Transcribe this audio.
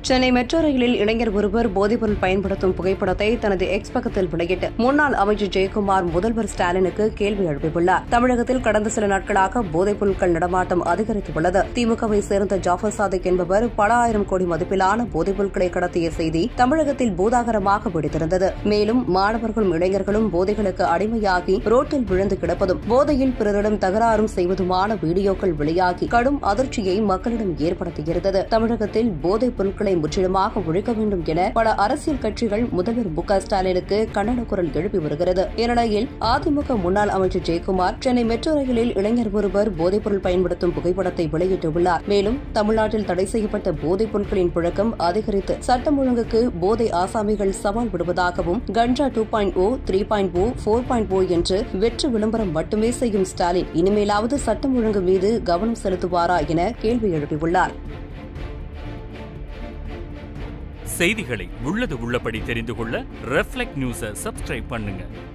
Chennai metro ரயிலில் இளைஞர் ஒருவர் போதைப்பொருள் பயன்படுத்தும் புகைப்படத்தை தனது எக்ஸ் பக்கத்தில் வெளியிட்டு முன்னாள் அமைச்சர் ஜெயக்குமார் முதல்வர் ஸ்டாலினுக்கு கேள்வி எழுப்பியுள்ளார் தமிழகத்தில் கடந்த சில நாட்களாக போதைப் பொருட்கள் நடமாட்டம் அதிகரித்துள்ளது திமுகவை சேர்ந்த ஜாஃபர் சாதிக் என்பவர் பல ஆயிரம் கோடி மதிப்பிலான போதைப் பொருட்களை கடத்திய செய்தி தமிழகத்தில் பூதாகரமாக வெடித்திருந்தது மேலும் மாணவர்களும் இளைஞர்களும் போதைகளுக்கு அடிமையாகி ரோட்டில் விழுந்து கிடப்பதும் போதையில் பிறரிடம் தகராறும் செய்வதுமான வீடியோக்கள் வெளியாகி கடும் அதிர்ச்சியை மக்களிடம் ஏற்படுத்தியிருந்தது தமிழகத்தில் போதைப் பொருட்களை முற்றிலுமாக ஒழிக்க வேண்டும் என பல அரசியல் கட்சிகள் முதல்வர் மு க ஸ்டாலினுக்கு கண்டன குரல் எழுப்பி வருகிறது இந்நிலையில் அதிமுக முன்னாள் அமைச்சர் ஜெயக்குமார் சென்னை மெட்ரோ ரயிலில் இளைஞர் ஒருவர் போதைப்பொருள் பயன்படுத்தும் புகைப்படத்தை வெளியிட்டுள்ளார் மேலும் தமிழ்நாட்டில் தடை செய்யப்பட்ட போதைப் பொருட்களின் புழக்கம் அதிகரித்து சட்டம் ஒழுங்குக்கு போதை ஆசாமிகள் சவால் விடுவதாகவும் கஞ்சா two point O three point O four point O என்று வெற்று விளம்பரம் மட்டுமே செய்யும் ஸ்டாலின் இனிமேலாவது சட்டம் ஒழுங்கு மீது கவனம் செலுத்துவாரா என கேள்வி எழுப்பியுள்ளார் செய்திகளை உள்ளது உள்ளபடி தெரிந்து கொள்ள ரெஃப்ளெக்ட் நியூஸை சப்ஸ்கிரைப் பண்ணுங்க